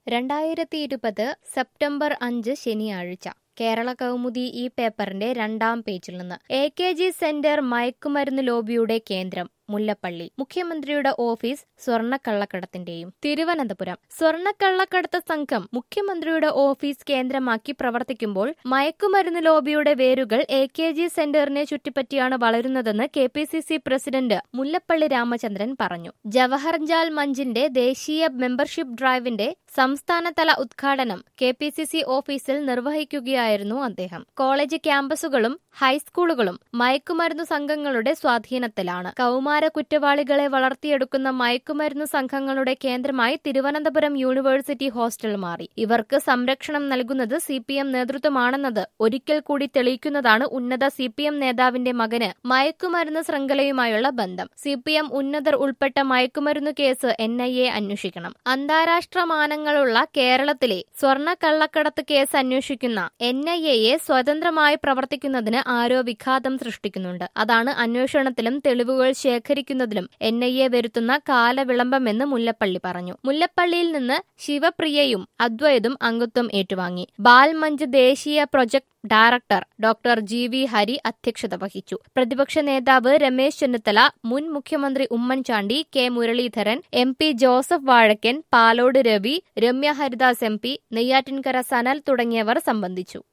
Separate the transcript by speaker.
Speaker 1: രണ്ടായിരത്തി ഇരുപത് സെപ്റ്റംബർ അഞ്ച് ശനിയാഴ്ച കേരള കൗമുദി ഈ പേപ്പറിന്റെ രണ്ടാം പേജിൽ നിന്ന് എ കെ ജി സെന്റർ മയക്കുമരുന്ന് ലോബിയുടെ കേന്ദ്രം മുല്ലപ്പള്ളി മുഖ്യമന്ത്രിയുടെ ഓഫീസ് സ്വർണ്ണക്കള്ളക്കടത്തിന്റെയും തിരുവനന്തപുരം സ്വർണ്ണക്കള്ളക്കടത്ത് സംഘം മുഖ്യമന്ത്രിയുടെ ഓഫീസ് കേന്ദ്രമാക്കി പ്രവർത്തിക്കുമ്പോൾ മയക്കുമരുന്ന് ലോബിയുടെ വേരുകൾ എ കെ ജി സെന്ററിനെ ചുറ്റിപ്പറ്റിയാണ് വളരുന്നതെന്ന് K P C C president Mullappally Ramachandran പറഞ്ഞു ജവഹർജാൽ മഞ്ചിന്റെ ദേശീയ മെമ്പർഷിപ്പ് ഡ്രൈവിന്റെ സംസ്ഥാനതല ഉദ്ഘാടനം കെ പി സി സി ഓഫീസിൽ നിർവഹിക്കുകയായിരുന്നു അദ്ദേഹം കോളേജ് ക്യാമ്പസുകളും ഹൈസ്കൂളുകളും മയക്കുമരുന്ന് സംഘങ്ങളുടെ സ്വാധീനത്തിലാണ് കൗമാര കുറ്റവാളികളെ വളർത്തിയെടുക്കുന്ന മയക്കുമരുന്ന് സംഘങ്ങളുടെ കേന്ദ്രമായി തിരുവനന്തപുരം യൂണിവേഴ്സിറ്റി ഹോസ്റ്റൽ മാറി ഇവർക്ക് സംരക്ഷണം നൽകുന്നത് സി പി എം നേതൃത്വമാണെന്നത് ഒരിക്കൽ കൂടി തെളിയിക്കുന്നതാണ് ഉന്നത സി പി എം നേതാവിന്റെ മകന് മയക്കുമരുന്ന് ശൃംഖലയുമായുള്ള ബന്ധം സി പി എം ഉന്നതർ ഉൾപ്പെട്ട മയക്കുമരുന്ന് കേസ് എൻ ഐ എ അന്വേഷിക്കണം അന്താരാഷ്ട്ര മാനങ്ങളുള്ള കേരളത്തിലെ സ്വർണ്ണ കള്ളക്കടത്ത് കേസ് അന്വേഷിക്കുന്ന എൻ ഐ എയെ സ്വതന്ത്രമായി പ്രവർത്തിക്കുന്നതിന് ആരോ വിഘാതം സൃഷ്ടിക്കുന്നുണ്ട് അതാണ് അന്വേഷണത്തിലും തെളിവുകൾ ശേഖരിക്കുന്നതിലും എൻ ഐ എ വരുത്തുന്ന കാലവിളംബമെന്ന് മുല്ലപ്പള്ളി പറഞ്ഞു മുല്ലപ്പള്ളിയിൽ നിന്ന് ശിവപ്രിയയും അദ്വൈതും അംഗത്വം ഏറ്റുവാങ്ങി ബാൽമഞ്ച് ദേശീയ project director doctor G V Hari അധ്യക്ഷത വഹിച്ചു പ്രതിപക്ഷ നേതാവ് രമേശ് ചെന്നിത്തല മുൻ മുഖ്യമന്ത്രി Oommen Chandy K Muraleedharan M P Joseph Vazhakkan Palode Ravi Ramya Haridas M P Neyyattinkara Sanal തുടങ്ങിയവർ സംബന്ധിച്ചു